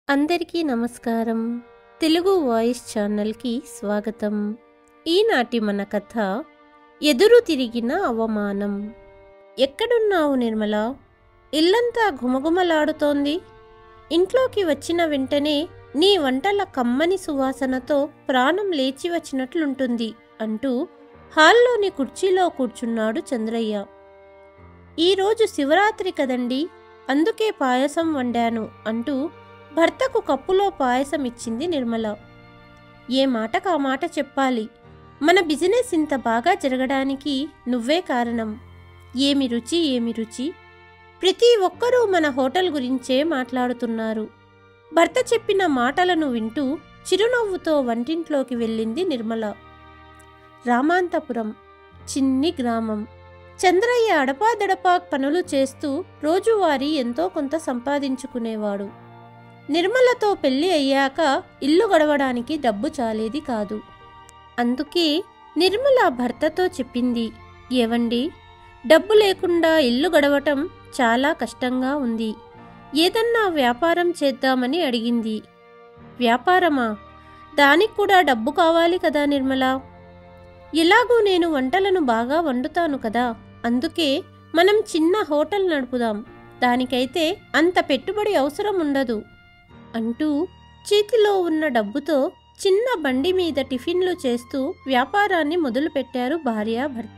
అందరికీ నమస్కారం తెలుగు వాయిస్ ఛానల్కి స్వాగతం ఈనాటి మన కథ ఎదురు తిరిగిన అవమానం ఎక్కడున్నావు నిర్మల ఇల్లంతా ఘుమఘుమలాడుతోంది ఇంట్లోకి వచ్చిన వెంటనే నీ వంటల కమ్మని సువాసనతో ప్రాణం లేచి వచ్చినట్లుంటుంది అంటూ హాల్లోని కుర్చీలో కూర్చున్నాడు చంద్రయ్య ఈరోజు శివరాత్రి కదండి అందుకే పాయసం వండాను అంటూ భర్తకు కప్పులో పాయసం ఇచ్చింది నిర్మల ఏ మాటకు ఆ మాట చెప్పాలి మన బిజినెస్ ఇంత బాగా జరగడానికి నువ్వే కారణం ఏమి రుచి ఏమి రుచి ప్రతి ఒక్కరూ మన హోటల్ గురించే మాట్లాడుతున్నారు భర్త చెప్పిన మాటలను వింటూ చిరునవ్వుతో వంటింట్లోకి వెళ్ళింది నిర్మల రామాంతపురం చిన్ని గ్రామం చంద్రయ్య అడపాదడపా పనులు చేస్తూ రోజువారీ ఎంతో కొంత సంపాదించుకునేవాడు నిర్మలతో పెళ్లి అయ్యాక ఇల్లు గడవడానికి డబ్బు చాలేది కాదు అందుకే నిర్మల భర్తతో చెప్పింది ఏవండి డబ్బు లేకుండా ఇల్లు గడవటం చాలా కష్టంగా ఉంది ఏదన్నా వ్యాపారం చేద్దామని అడిగింది వ్యాపారమా దానికి కూడా డబ్బు కావాలి కదా నిర్మల ఎలాగూ నేను వంటలను బాగా వండుతాను కదా అందుకే మనం చిన్న హోటల్ నడుపుదాం దానికైతే అంత పెట్టుబడి అవసరం ఉండదు అంటూ చేతిలో ఉన్న డబ్బుతో చిన్న బండి మీద టిఫిన్లు చేస్తూ వ్యాపారాన్ని మొదలుపెట్టారు భార్యాభర్త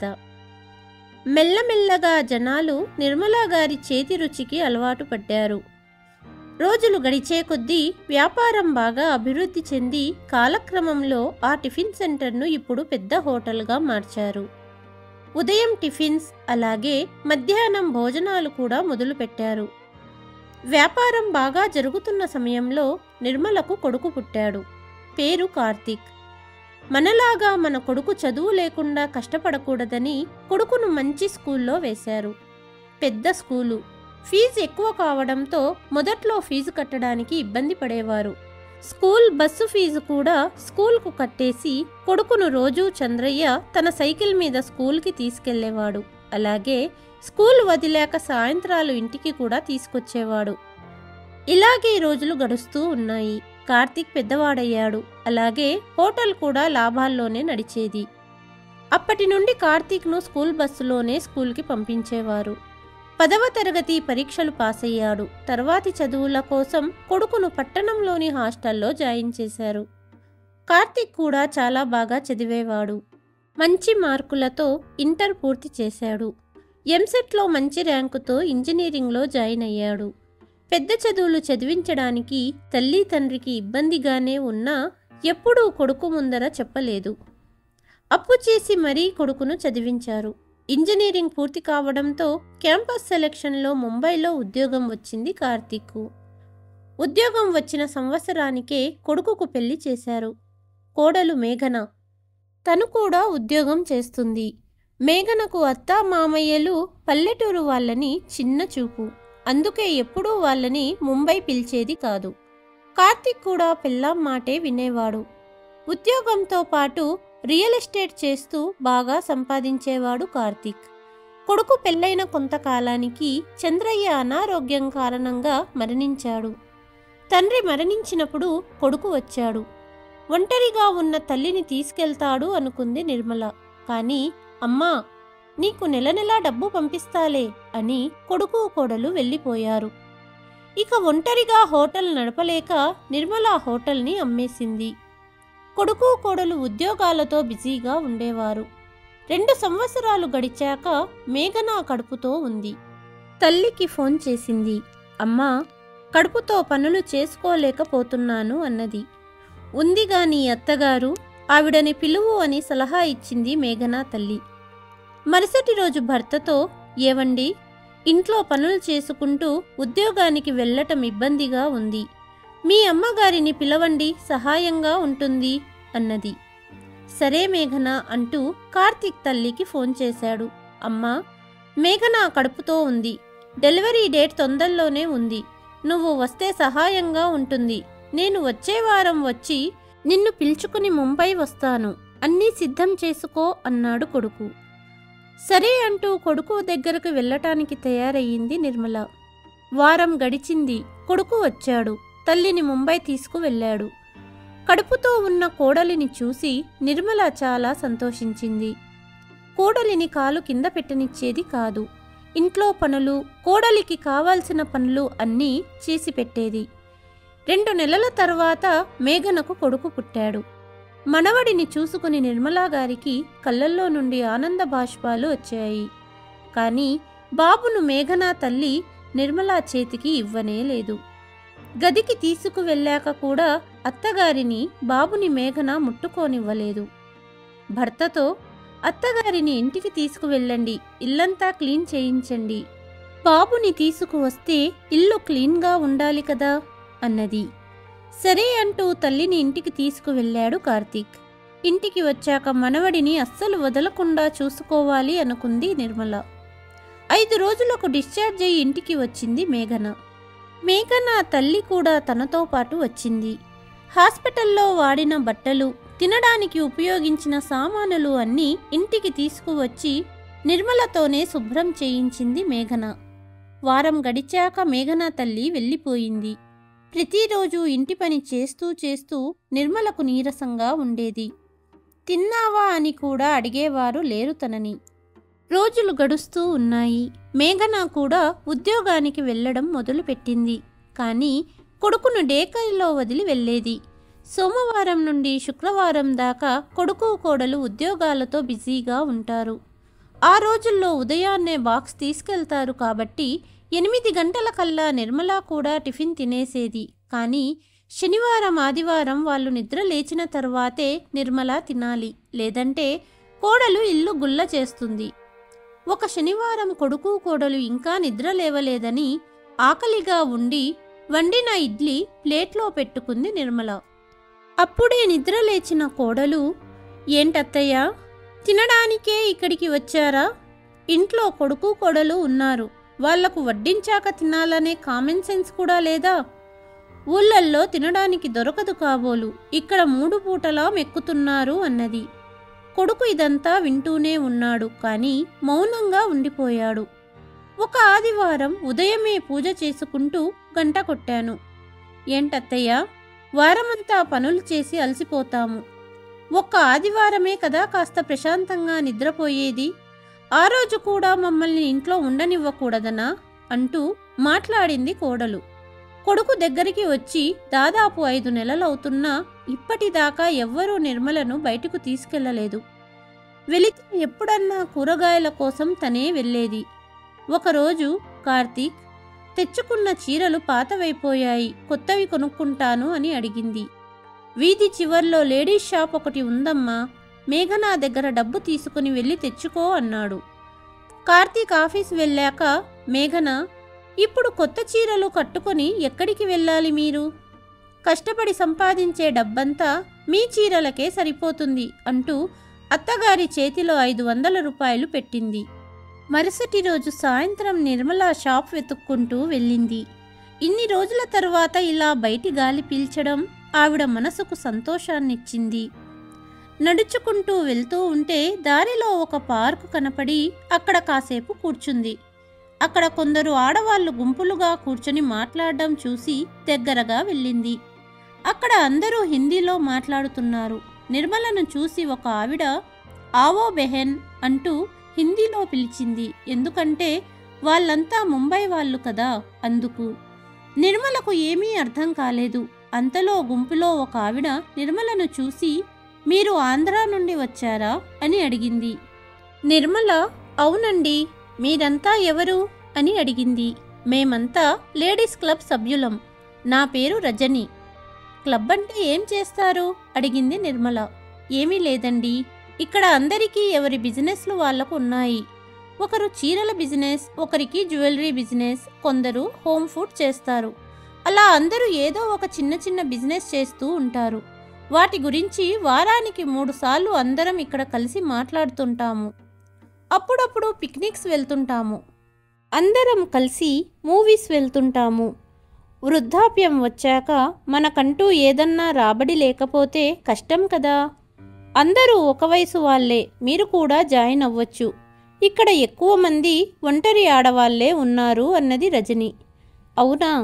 మెల్లమెల్లగా జనాలు నిర్మలా గారి చేతి రుచికి అలవాటు పడ్డారు రోజులు గడిచే కొద్దీ వ్యాపారం బాగా అభివృద్ధి చెంది కాలక్రమంలో ఆ టిఫిన్ సెంటర్ను ఇప్పుడు పెద్ద హోటల్గా మార్చారు ఉదయం టిఫిన్స్ అలాగే మధ్యాహ్నం భోజనాలు కూడా మొదలుపెట్టారు వ్యాపారం బాగా జరుగుతున్న సమయంలో నిర్మలకు కొడుకు పుట్టాడు పేరు కార్తీక్ మనలాగా మన కొడుకు చదువు లేకుండా కష్టపడకూడదని కొడుకును మంచి స్కూల్లో వేశారు పెద్ద స్కూలు ఫీజు ఎక్కువ కావడంతో మొదట్లో ఫీజు కట్టడానికి ఇబ్బంది పడేవారు స్కూల్ బస్సు ఫీజు కూడా స్కూల్కు కట్టేసి కొడుకును రోజూ చంద్రయ్య తన సైకిల్ మీద స్కూల్కి తీసుకెళ్లేవాడు అలాగే స్కూల్ వదిలాక సాయంత్రాలు ఇంటికి కూడా తీసుకొచ్చేవాడు ఇలాగే రోజులు గడుస్తూ ఉన్నాయి కార్తీక్ పెద్దవాడయ్యాడు అలాగే హోటల్ కూడా లాభాల్లోనే నడిచేది అప్పటి నుండి కార్తీక్ను స్కూల్ బస్సులోనే స్కూల్కి పంపించేవారు పదవ తరగతి పరీక్షలు పాస్ అయ్యాడు తర్వాతి చదువుల కోసం కొడుకును పట్టణంలోని హాస్టల్లో జాయిన్ చేశారు కార్తీక్ కూడా చాలా బాగా చదివేవాడు మంచి మార్కులతో ఇంటర్ పూర్తి చేశాడు ఎంసెట్లో మంచి ర్యాంకుతో ఇంజనీరింగ్లో జాయిన్ అయ్యాడు పెద్ద చదువులు చదివించడానికి తల్లి తండ్రికి ఇబ్బందిగానే ఉన్నా ఎప్పుడూ కొడుకు ముందర చెప్పలేదు అప్పు చేసి మరీ కొడుకును చదివించారు ఇంజనీరింగ్ పూర్తి కావడంతో క్యాంపస్ సెలక్షన్లో ముంబైలో ఉద్యోగం వచ్చింది కార్తీక్కు ఉద్యోగం వచ్చిన సంవత్సరానికే కొడుకుకు పెళ్లి చేశారు కోడలు మేఘన తను కూడా ఉద్యోగం చేస్తుంది మేఘనకు అత్త మామయ్యలు పల్లెటూరు వాళ్ళని చిన్న చూపు అందుకే ఎప్పుడూ వాళ్ళని ముంబై పిలిచేది కాదు కార్తీక్ కూడా పెళ్ళాం మాటే వినేవాడు ఉద్యోగంతో పాటు రియల్ ఎస్టేట్ చేస్తూ బాగా సంపాదించేవాడు కార్తీక్ కొడుకు పెళ్ళైన కొంతకాలానికి చంద్రయ్య అనారోగ్యం కారణంగా మరణించాడు తండ్రి మరణించినప్పుడు కొడుకు వచ్చాడు ఒంటరిగా ఉన్న తల్లిని తీసుకెళ్తాడు అనుకుంది నిర్మల కానీ అమ్మా నీకు నెల నెలా డబ్బు పంపిస్తాలే అని కొడుకు కోడలు వెళ్ళిపోయారు ఇక ఒంటరిగా హోటల్ నడపలేక నిర్మల హోటల్ని అమ్మేసింది కొడుకు కోడలు ఉద్యోగాలతో బిజీగా ఉండేవారు రెండు సంవత్సరాలు గడిచాక మేఘన కడుపుతో ఉంది తల్లికి ఫోన్ చేసింది అమ్మా కడుపుతో పనులు చేసుకోలేకపోతున్నాను అన్నది ఉందిగా నీ అత్తగారు ఆవిడని పిలువు అని సలహా ఇచ్చింది మేఘనా తల్లి మరుసటి రోజు భర్తతో ఏవండి ఇంట్లో పనులు చేసుకుంటూ ఉద్యోగానికి వెళ్ళటం ఇబ్బందిగా ఉంది మీ అమ్మగారిని పిలవండి సహాయంగా ఉంటుంది అన్నది సరే మేఘన అంటూ కార్తీక్ తల్లికి ఫోన్ చేశాడు అమ్మా మేఘన కడుపుతో ఉంది డెలివరీ డేట్ తొందరలోనే ఉంది నువ్వు వస్తే సహాయంగా ఉంటుంది నేను వచ్చే వారం వచ్చి నిన్ను పిలుచుకుని ముంబై వస్తాను అన్నీ సిద్ధం చేసుకో అన్నాడు కొడుకు సరే అంటూ కొడుకు దగ్గరకు వెళ్ళటానికి తయారయ్యింది నిర్మల వారం గడిచింది కొడుకు వచ్చాడు తల్లిని ముంబై తీసుకువెళ్ళాడు కడుపుతో ఉన్న కోడలిని చూసి నిర్మల చాలా సంతోషించింది కోడలిని కాలు కింద పెట్టనిచ్చేది కాదు ఇంట్లో పనులు కోడలికి కావాల్సిన పనులు అన్నీ చేసి పెట్టేది రెండు నెలల తర్వాత మేఘనకు కొడుకు పుట్టాడు మనవడిని చూసుకుని నిర్మలా గారికి కళ్ళల్లో నుండి ఆనంద బాష్పాలు వచ్చాయి కానీ బాబును మేఘనా తల్లి నిర్మలా చేతికి ఇవ్వనే లేదు గదికి తీసుకువెళ్ళాక కూడా అత్తగారిని బాబుని మేఘన ముట్టుకోనివ్వలేదు భర్తతో అత్తగారిని ఇంటికి తీసుకువెళ్ళండి ఇల్లంతా క్లీన్ చేయించండి బాబుని తీసుకువస్తే ఇల్లు క్లీన్గా ఉండాలి కదా అన్నది సరే అంటూ తల్లిని ఇంటికి తీసుకువెళ్ళాడు కార్తీక్ ఇంటికి వచ్చాక మనవడిని అస్సలు వదలకుండా చూసుకోవాలి అనుకుంది నిర్మల ఐదు రోజులకు డిశ్చార్జ్ అయ్యి ఇంటికి వచ్చింది మేఘన మేఘన తల్లి కూడా తనతో పాటు వచ్చింది హాస్పిటల్లో వాడిన బట్టలు తినడానికి ఉపయోగించిన సామానులు అన్నీ ఇంటికి తీసుకువచ్చి నిర్మలతోనే శుభ్రం చేయించింది మేఘన వారం గడిచాక మేఘన తల్లి వెళ్ళిపోయింది ప్రతిరోజు ఇంటి పని చేస్తూ చేస్తూ నిర్మలకు నీరసంగా ఉండేది తిన్నావా అని కూడా అడిగేవారు లేరు తనని రోజులు గడుస్తూ ఉన్నాయి మేఘన కూడా ఉద్యోగానికి వెళ్ళడం మొదలుపెట్టింది కానీ కొడుకును డేకైలో వదిలి వెళ్ళేది సోమవారం నుండి శుక్రవారం దాకా కొడుకు కోడలు ఉద్యోగాలతో బిజీగా ఉంటారు ఆ రోజుల్లో ఉదయాన్నే బాక్స్ తీసుకెళ్తారు కాబట్టి ఎనిమిది గంటల కల్లా నిర్మల కూడా టిఫిన్ తినేసేది కానీ శనివారం ఆదివారం వాళ్ళు నిద్ర లేచిన తర్వాతే నిర్మల తినాలి లేదంటే కోడలు ఇల్లు గుల్ల చేస్తుంది ఒక శనివారం కొడుకు కోడలు ఇంకా నిద్ర లేవలేదని ఆకలిగా ఉండి వండిన ఇడ్లీ ప్లేట్లో పెట్టుకుంది నిర్మల అప్పుడే నిద్ర లేచిన కోడలు ఏంటత్తయ్య తినడానికే ఇక్కడికి వచ్చారా ఇంట్లో కొడుకు కోడలు ఉన్నారు వాళ్లకు వడ్డించాక తినాలనే కామన్ సెన్స్ కూడా లేదా ఊళ్ళల్లో తినడానికి దొరకదు కాబోలు ఇక్కడ మూడు పూటలా మెక్కుతున్నారు అన్నది కొడుకు ఇదంతా వింటూనే ఉన్నాడు కానీ మౌనంగా ఉండిపోయాడు ఒక ఆదివారం ఉదయమే పూజ చేసుకుంటూ గంట కొట్టాను ఏంటత్తయ్య వారమంతా పనులు చేసి అలసిపోతాము ఒక్క ఆదివారమే కదా కాస్త ప్రశాంతంగా నిద్రపోయేది ఆ రోజు కూడా మమ్మల్ని ఇంట్లో ఉండనివ్వకూడదనా అంటూ మాట్లాడింది కోడలు కొడుకు దగ్గరికి వచ్చి దాదాపు ఐదు నెలలవుతున్నా ఇప్పటిదాకా ఎవ్వరూ నిర్మలను బయటకు తీసుకెళ్లలేదు వెళితే ఎప్పుడన్నా కూరగాయల కోసం తనే వెళ్ళేది ఒకరోజు కార్తీక్ తెచ్చుకున్న చీరలు పాతవైపోయాయి కొత్తవి కొనుక్కుంటాను అని అడిగింది వీధి చివర్లో లేడీస్ షాప్ ఒకటి ఉందమ్మా మేఘనా దగ్గర డబ్బు తీసుకుని వెళ్ళి తెచ్చుకో అన్నాడు కార్తీక్ ఆఫీస్ వెళ్ళాక మేఘన ఇప్పుడు కొత్త చీరలు కట్టుకొని ఎక్కడికి వెళ్ళాలి మీరు కష్టపడి సంపాదించే డబ్బంతా మీ చీరలకే సరిపోతుంది అంటూ అత్తగారి చేతిలో ఐదు వందల రూపాయలు పెట్టింది మరుసటి రోజు సాయంత్రం నిర్మల షాప్ వెతుక్కుంటూ వెళ్ళింది ఇన్ని రోజుల తర్వాత ఇలా బయటి గాలి పీల్చడం ఆవిడ మనసుకు సంతోషాన్నిచ్చింది నడుచుకుంటూ వెళ్తూ ఉంటే దారిలో ఒక పార్కు కనపడి అక్కడ కాసేపు కూర్చుంది అక్కడ కొందరు ఆడవాళ్లు గుంపులుగా కూర్చొని మాట్లాడడం చూసి దగ్గరగా వెళ్ళింది అక్కడ అందరూ హిందీలో మాట్లాడుతున్నారు నిర్మలను చూసి ఒక ఆవిడ ఆవో బెహెన్ అంటూ హిందీలో పిలిచింది ఎందుకంటే వాళ్ళంతా ముంబై వాళ్ళు కదా అందుకు నిర్మలకు ఏమీ అర్థం కాలేదు అంతలో గుంపులో ఒక ఆవిడ నిర్మలను చూసి మీరు ఆంధ్ర నుండి వచ్చారా అని అడిగింది నిర్మల అవునండి మీరంతా ఎవరు అని అడిగింది మేమంతా లేడీస్ క్లబ్ సభ్యులం నా పేరు రజని క్లబ్ అంటే ఏం చేస్తారు అడిగింది నిర్మల ఏమీ లేదండి ఇక్కడ అందరికీ ఎవరి బిజినెస్లు వాళ్లకు ఉన్నాయి ఒకరు చీరల బిజినెస్ ఒకరికి జ్యువెలరీ బిజినెస్ కొందరు హోమ్ ఫుడ్ చేస్తారు అలా అందరూ ఏదో ఒక చిన్న చిన్న బిజినెస్ చేస్తూ ఉంటారు వాటి గురించి వారానికి మూడు సార్లు అందరం ఇక్కడ కలిసి మాట్లాడుతుంటాము అప్పుడప్పుడు పిక్నిక్స్ వెళ్తుంటాము అందరం కలిసి మూవీస్ వెళ్తుంటాము వృద్ధాప్యం వచ్చాక మనకంటూ ఏదన్నా రాబడి లేకపోతే కష్టం కదా అందరూ ఒక వయసు వాళ్ళే మీరు కూడా జాయిన్ అవ్వచ్చు ఇక్కడ ఎక్కువ మంది ఒంటరి ఆడవాళ్లే ఉన్నారు అన్నది రజని అవునా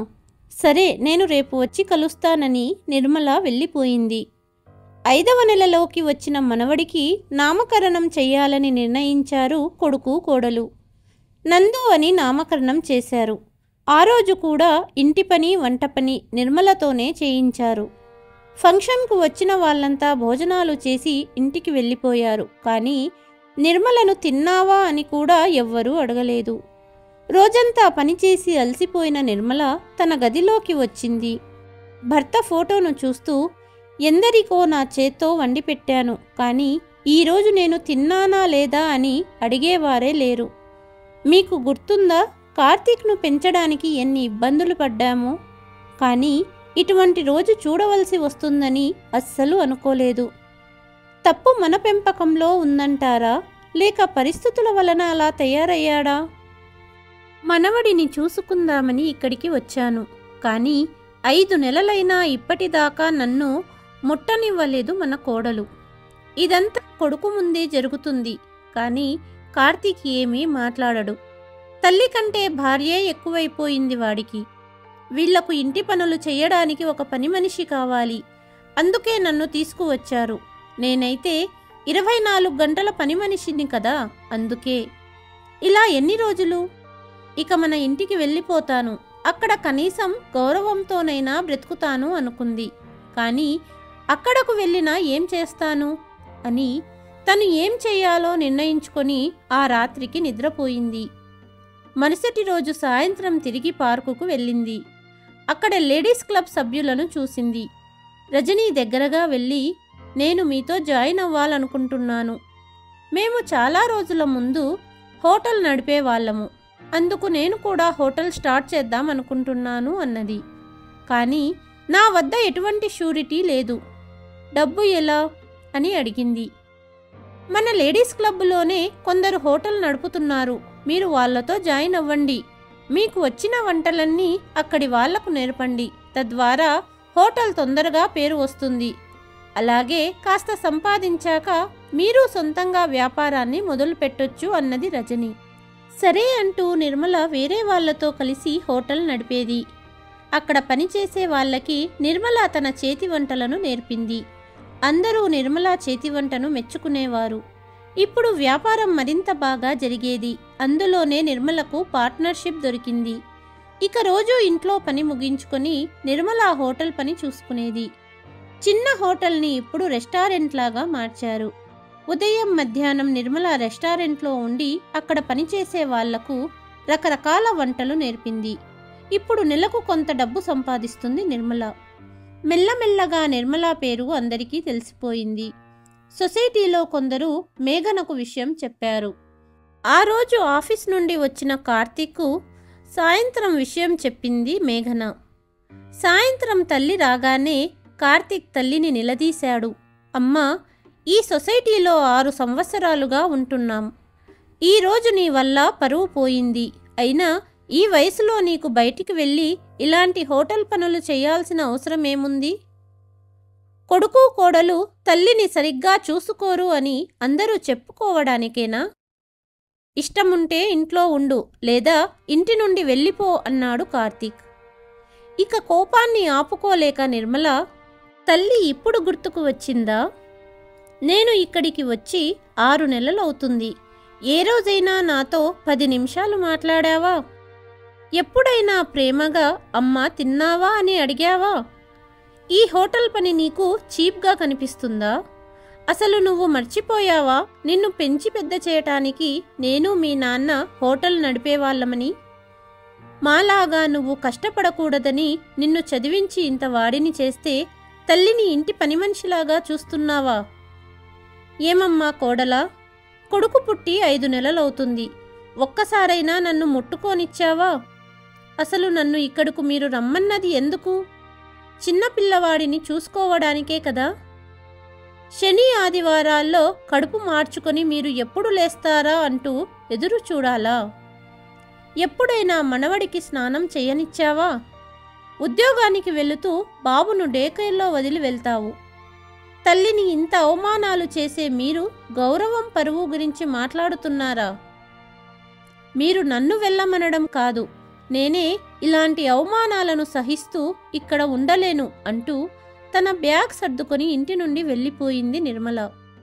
సరే నేను రేపు వచ్చి కలుస్తానని నిర్మల వెళ్ళిపోయింది ఐదవ నెలలోకి వచ్చిన మనవడికి నామకరణం చెయ్యాలని నిర్ణయించారు కొడుకు కోడలు నందు అని నామకరణం చేశారు ఆ రోజు కూడా ఇంటి పని వంట పని నిర్మలతోనే చేయించారు ఫంక్షన్కు వచ్చిన వాళ్ళంతా భోజనాలు చేసి ఇంటికి వెళ్ళిపోయారు కానీ నిర్మలను తిన్నావా అని కూడా ఎవ్వరూ అడగలేదు రోజంతా పనిచేసి అలసిపోయిన నిర్మల తన గదిలోకి వచ్చింది భర్త ఫోటోను చూస్తూ ఎందరికో నా చేత్తో వండి పెట్టాను కానీ ఈరోజు నేను తిన్నానా లేదా అని అడిగేవారే లేరు మీకు గుర్తుందా కార్తీక్ను పెంచడానికి ఎన్ని ఇబ్బందులు పడ్డామో కానీ ఇటువంటి రోజు చూడవలసి వస్తుందని అస్సలు అనుకోలేదు తప్పు మన పెంపకంలో ఉందంటారా లేక పరిస్థితుల వలన అలా తయారయ్యాడా మనవడిని చూసుకుందామని ఇక్కడికి వచ్చాను కానీ ఐదు నెలలైనా ఇప్పటిదాకా నన్ను ముట్టనివ్వలేదు మన కోడలు ఇదంతా కొడుకు ముందే జరుగుతుంది కానీ కార్తీక్ ఏమీ మాట్లాడడు తల్లి కంటే భార్యే ఎక్కువైపోయింది వాడికి వీళ్లకు ఇంటి పనులు చెయ్యడానికి ఒక పని మనిషి కావాలి అందుకే నన్ను తీసుకువచ్చారు నేనైతే ఇరవై నాలుగు గంటల పని మనిషిని కదా అందుకే ఇలా ఎన్ని రోజులు ఇక మన ఇంటికి వెళ్ళిపోతాను అక్కడ కనీసం గౌరవంతోనైనా బ్రతుకుతాను అనుకుంది కానీ అక్కడకు వెళ్ళినా ఏం చేస్తాను అని తను ఏం చేయాలో నిర్ణయించుకొని ఆ రాత్రికి నిద్రపోయింది మరుసటి రోజు సాయంత్రం తిరిగి పార్కుకు వెళ్ళింది అక్కడ లేడీస్ క్లబ్ సభ్యులను చూసింది రజనీ దగ్గరగా వెళ్ళి నేను మీతో జాయిన్ అవ్వాలనుకుంటున్నాను మేము చాలా రోజుల ముందు హోటల్ నడిపే వాళ్ళము అందుకు నేను కూడా హోటల్ స్టార్ట్ చేద్దాం అనుకుంటున్నాను అన్నది కానీ నా వద్ద ఎటువంటి షూరిటీ లేదు డబ్బు ఎలా అని అడిగింది మన లేడీస్ క్లబ్లోనే కొందరు హోటల్ నడుపుతున్నారు మీరు వాళ్ళతో జాయిన్ అవ్వండి మీకు వచ్చిన వంటలన్నీ అక్కడి వాళ్లకు నేర్పండి తద్వారా హోటల్ తొందరగా పేరు వస్తుంది అలాగే కాస్త సంపాదించాక మీరు సొంతంగా వ్యాపారాన్ని మొదలు పెట్టొచ్చు అన్నది రజని సరే అంటూ నిర్మల వేరే వాళ్ళతో కలిసి హోటల్ నడిపేది అక్కడ పనిచేసే వాళ్ళకి నిర్మల తన చేతి వంటలను నేర్పింది అందరూ నిర్మల చేతి వంటను మెచ్చుకునేవారు ఇప్పుడు వ్యాపారం మరింత బాగా జరిగేది అందులోనే నిర్మలకు పార్ట్నర్షిప్ దొరికింది ఇక రోజు ఇంట్లో పని ముగించుకొని నిర్మల హోటల్ పని చూసుకునేది చిన్న హోటల్ని ఇప్పుడు రెస్టారెంట్ లాగా మార్చారు ఉదయం మధ్యాహ్నం నిర్మల రెస్టారెంట్లో ఉండి అక్కడ పనిచేసే వాళ్లకు రకరకాల వంటలు నేర్పింది ఇప్పుడు నెలకు కొంత డబ్బు సంపాదిస్తుంది నిర్మల మెల్లమెల్లగా నిర్మల పేరు అందరికీ తెలిసిపోయింది సొసైటీలో కొందరు మేఘనకు విషయం చెప్పారు ఆ రోజు ఆఫీస్ నుండి వచ్చిన కార్తీక్ సాయంత్రం విషయం చెప్పింది మేఘన సాయంత్రం తల్లి రాగానే కార్తీక్ తల్లిని నిలదీశాడు అమ్మా ఈ సొసైటీలో ఆరు సంవత్సరాలుగా ఉంటున్నాం ఈరోజు నీ వల్ల పరువు పోయింది అయినా ఈ వయసులో నీకు బయటికి వెళ్ళి ఇలాంటి హోటల్ పనులు చేయాల్సిన అవసరమేముంది కొడుకు కోడలు తల్లిని సరిగ్గా చూసుకోరు అని అందరూ చెప్పుకోవడానికేనా ఇష్టముంటే ఇంట్లో ఉండు లేదా ఇంటి నుండి వెళ్ళిపో అన్నాడు కార్తీక్ ఇక కోపాన్ని ఆపుకోలేక నిర్మల తల్లి ఇప్పుడు గుర్తుకు వచ్చిందా నేను ఇక్కడికి వచ్చి ఆరు నెలలవుతుంది ఏ రోజైనా నాతో పది నిమిషాలు మాట్లాడావా ఎప్పుడైనా ప్రేమగా అమ్మా తిన్నావా అని అడిగావా ఈ హోటల్ పని నీకు చీప్గా కనిపిస్తుందా అసలు నువ్వు మర్చిపోయావా నిన్ను పెంచి పెద్ద చేయటానికి నేను మీ నాన్న హోటల్ నడిపేవాళ్ళమని మాలాగా నువ్వు కష్టపడకూడదని నిన్ను చదివించి ఇంత వాడిని చేస్తే తల్లిని ఇంటి పని మనిషిలాగా చూస్తున్నావా ఏమమ్మా కోడలా కొడుకు పుట్టి ఐదు నెలలవుతుంది ఒక్కసారైనా నన్ను ముట్టుకోనిచ్చావా అసలు నన్ను ఇక్కడకు మీరు రమ్మన్నది ఎందుకు చిన్న పిల్లవాడిని చూసుకోవడానికే కదా శని ఆదివారాల్లో కడుపు మార్చుకొని మీరు ఎప్పుడు లేస్తారా అంటూ ఎదురు చూడాలా ఎప్పుడైనా మనవడికి స్నానం చేయనిచ్చావా ఉద్యోగానికి వెళుతూ బాబును డేకేర్లో వదిలి వెళ్తావు తల్లిని ఇంత అవమానాలు చేసే మీరు గౌరవం పరువు గురించి మాట్లాడుతున్నారా మీరు నన్ను వెళ్ళమనడం కాదు నేనే ఇలాంటి అవమానాలను సహిస్తూ ఇక్కడ ఉండలేను అంటూ తన బ్యాగ్ సర్దుకొని ఇంటి నుండి వెళ్ళిపోయింది నిర్మల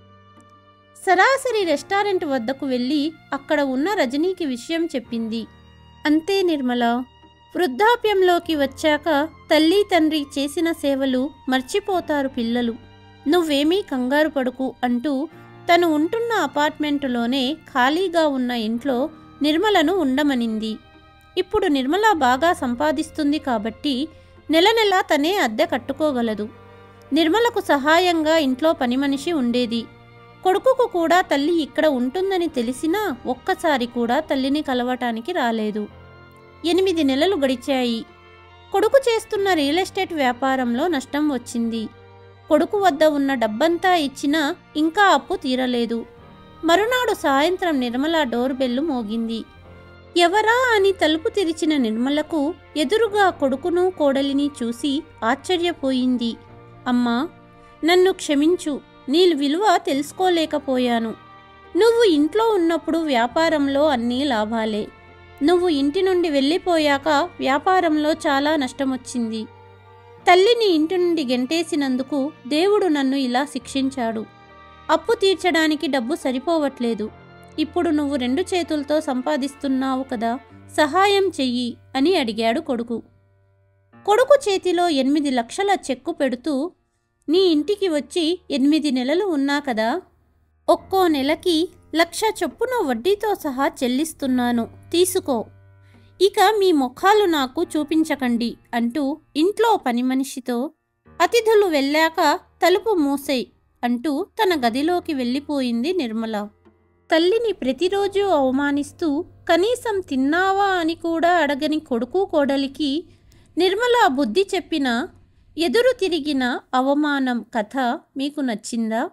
సరాసరి రెస్టారెంట్ వద్దకు వెళ్ళి అక్కడ ఉన్న రజనీకి విషయం చెప్పింది అంతే నిర్మల వృద్ధాప్యంలోకి వచ్చాక తల్లి తండ్రి చేసిన సేవలు మర్చిపోతారు పిల్లలు నువ్వేమీ కంగారు పడుకు అంటూ తను ఉంటున్న అపార్ట్మెంటులోనే ఖాళీగా ఉన్న ఇంట్లో నిర్మలను ఉండమనింది ఇప్పుడు నిర్మల బాగా సంపాదిస్తుంది కాబట్టి నెల నెల తనే అద్దె కట్టుకోగలదు నిర్మలకు సహాయంగా ఇంట్లో పని మనిషి ఉండేది కొడుకుకు కూడా తల్లి ఇక్కడ ఉంటుందని తెలిసినా ఒక్కసారి కూడా తల్లిని కలవటానికి రాలేదు ఎనిమిది నెలలు గడిచాయి కొడుకు చేస్తున్న రియల్ ఎస్టేట్ వ్యాపారంలో నష్టం వచ్చింది కొడుకు వద్ద ఉన్న డబ్బంతా ఇచ్చినా ఇంకా అప్పు తీరలేదు మరునాడు సాయంత్రం నిర్మల డోర్ బెల్లు మోగింది ఎవరా అని తలుపు తెరిచిన నిర్మలకు ఎదురుగా కొడుకును కోడలిని చూసి ఆశ్చర్యపోయింది అమ్మా నన్ను క్షమించు నీ విలువ తెలుసుకోలేకపోయాను నువ్వు ఇంట్లో ఉన్నప్పుడు వ్యాపారంలో అన్నీ లాభాలే నువ్వు ఇంటి నుండి వెళ్ళిపోయాక వ్యాపారంలో చాలా నష్టమొచ్చింది తల్లిని ఇంటి నుండి గెంటేసినందుకు దేవుడు నన్ను ఇలా శిక్షించాడు అప్పు తీర్చడానికి డబ్బు సరిపోవట్లేదు ఇప్పుడు నువ్వు రెండు చేతులతో సంపాదిస్తున్నావు కదా సహాయం చెయ్యి అని అడిగాడు కొడుకు కొడుకు చేతిలో ఎనిమిది లక్షల చెక్కు పెడుతూ నీ ఇంటికి వచ్చి ఎనిమిది నెలలు ఉన్నా కదా ఒక్కో నెలకి లక్ష చొప్పున వడ్డీతో సహా చెల్లిస్తున్నాను తీసుకో ఇక మీ ముఖాలు నాకు చూపించకండి అంటూ ఇంట్లో పని మనిషితో అతిథులు వెళ్ళాక తలుపు మూసేయ్ అంటూ తన గదిలోకి వెళ్ళిపోయింది నిర్మల తల్లిని ప్రతిరోజు అవమానిస్తూ కనీసం తిన్నావా అని కూడా అడగని కొడుకు కోడలికి నిర్మల బుద్ధి చెప్పిన ఎదురు తిరిగిన అవమానం కథ మీకు నచ్చిందా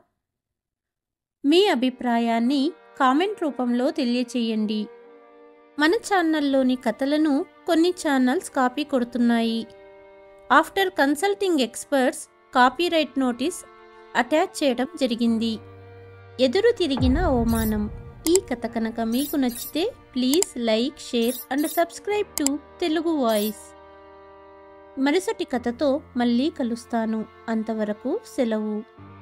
మీ అభిప్రాయాన్ని కామెంట్ రూపంలో తెలియచేయండి మన ఛానల్లోని కథలను కొన్ని ఛానల్స్ కాపీ కొడుతున్నాయి after consulting experts copyright notice attach చేయడం జరిగింది ఎదురు తిరిగిన అవమానం ఈ కథ కనుక మీకు నచ్చితే please like share and subscribe to Telugu voice మరుసటి కథతో మళ్ళీ కలుస్తాను అంతవరకు సెలవు